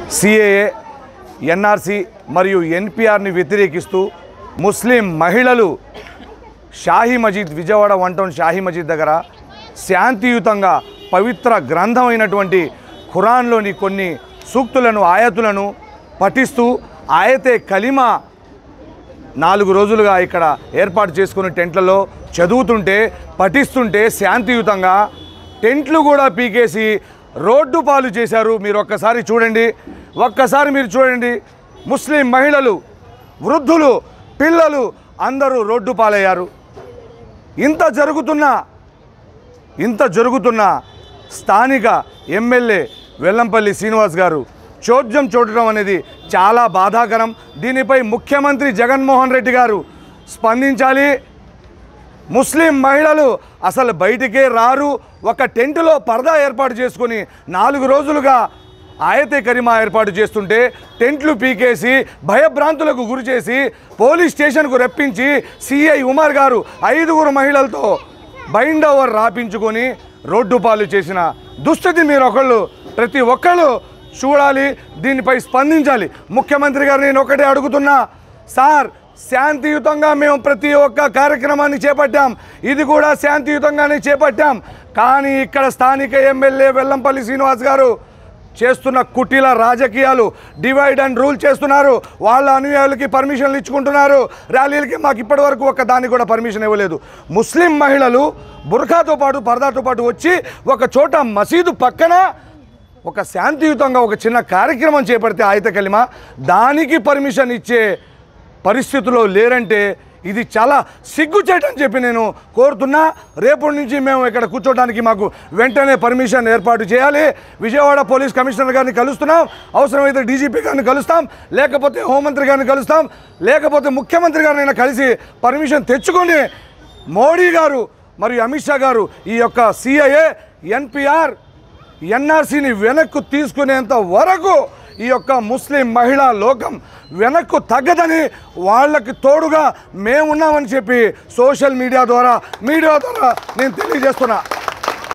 CAA NRC మరియు ఎన్పిఆర్ని వ్యతిరేకిస్తూ Muslim మహిళలు షాహీ మజీద్ విజయవాడ వన్ టౌన్ షాహీ మజీద్ దగ్గర శాంతియుతంగా పవిత్ర గ్రంథం అయినటువంటి ఖురాన్లోని కొన్ని సూక్తులను ఆయతులను పఠిస్తూ ఆయతే కలిమా నాలుగు రోజులుగా ఇక్కడ ఏర్పాటు చేసుకుని టెంట్లలో చదువుతుంటే పఠిస్తుంటే శాంతియుతంగా టెంట్లు కూడా పీకేసి రోడ్డు పాలు చేశారు మీరు ఒక్కసారి చూడండి ఒక్కసారి మీరు చూడండి ముస్లిం మహిళలు వృద్ధులు పిల్లలు అందరూ రోడ్డు పాలయ్యారు ఇంత జరుగుతున్నా ఇంత జరుగుతున్న స్థానిక ఎమ్మెల్యే వెల్లంపల్లి శ్రీనివాస్ గారు చోద్యం చూడటం అనేది చాలా బాధాకరం దీనిపై ముఖ్యమంత్రి జగన్మోహన్ రెడ్డి గారు స్పందించాలి ముస్లిం మహిళలు అసలు బయటికే రారు ఒక టెంటులో పరదా ఏర్పాటు చేసుకొని నాలుగు రోజులుగా ఆయతే కరిమా ఏర్పాటు చేస్తుంటే టెంట్లు పీకేసి భయభ్రాంతులకు గురి చేసి పోలీస్ స్టేషన్కు రప్పించి సిఐ ఉమర్ గారు ఐదుగురు మహిళలతో బైండ్ ఓవర్ రాపించుకొని రోడ్డు పాలు చేసిన దుస్థితి మీరు ఒకళ్ళు ప్రతి ఒక్కళ్ళు చూడాలి దీనిపై స్పందించాలి ముఖ్యమంత్రి గారు నేను ఒకటే అడుగుతున్నా సార్ శాంతియుతంగా మేము ప్రతి ఒక్క కార్యక్రమాన్ని చేపట్టాం ఇది కూడా శాంతియుతంగానే చేపట్టాం కానీ ఇక్కడ స్థానిక ఎమ్మెల్యే వెల్లంపల్లి శ్రీనివాస్ గారు చేస్తున్న కుటీల రాజకీయాలు డివైడ్ అండ్ రూల్ చేస్తున్నారు వాళ్ళ అనుయాయులకి పర్మిషన్లు ఇచ్చుకుంటున్నారు ర్యాలీలకి మాకు ఇప్పటి వరకు ఒక దానికి కూడా పర్మిషన్ ఇవ్వలేదు ముస్లిం మహిళలు బుర్ఖాతో పాటు పరదాతో పాటు వచ్చి ఒక చోట మసీదు పక్కన ఒక శాంతియుతంగా ఒక చిన్న కార్యక్రమం చేపడితే ఆయత కలిమ దానికి పర్మిషన్ ఇచ్చే పరిస్థితిలో లేరంటే ఇది చాలా సిగ్గుచేటని చెప్పి నేను కోరుతున్నా రేపటి నుంచి మేము ఇక్కడ కూర్చోడానికి మాకు వెంటనే పర్మిషన్ ఏర్పాటు చేయాలి విజయవాడ పోలీస్ కమిషనర్ గారిని కలుస్తున్నాం అవసరమైతే డీజీపీ గారిని కలుస్తాం లేకపోతే హోంమంత్రి గారిని కలుస్తాం లేకపోతే ముఖ్యమంత్రి గారినైనా కలిసి పర్మిషన్ తెచ్చుకొని మోడీ గారు మరియు అమిత్ షా గారు ఈ యొక్క సిఐఏ ఎన్పిఆర్ ఎన్ఆర్సీని వెనక్కు తీసుకునేంత వరకు ఈ యొక్క ముస్లిం మహిళా లోకం వెనక్కు తగ్గదని వాళ్ళకి తోడుగా మేమున్నామని చెప్పి సోషల్ మీడియా ద్వారా మీడియా ద్వారా నేను తెలియజేస్తున్నా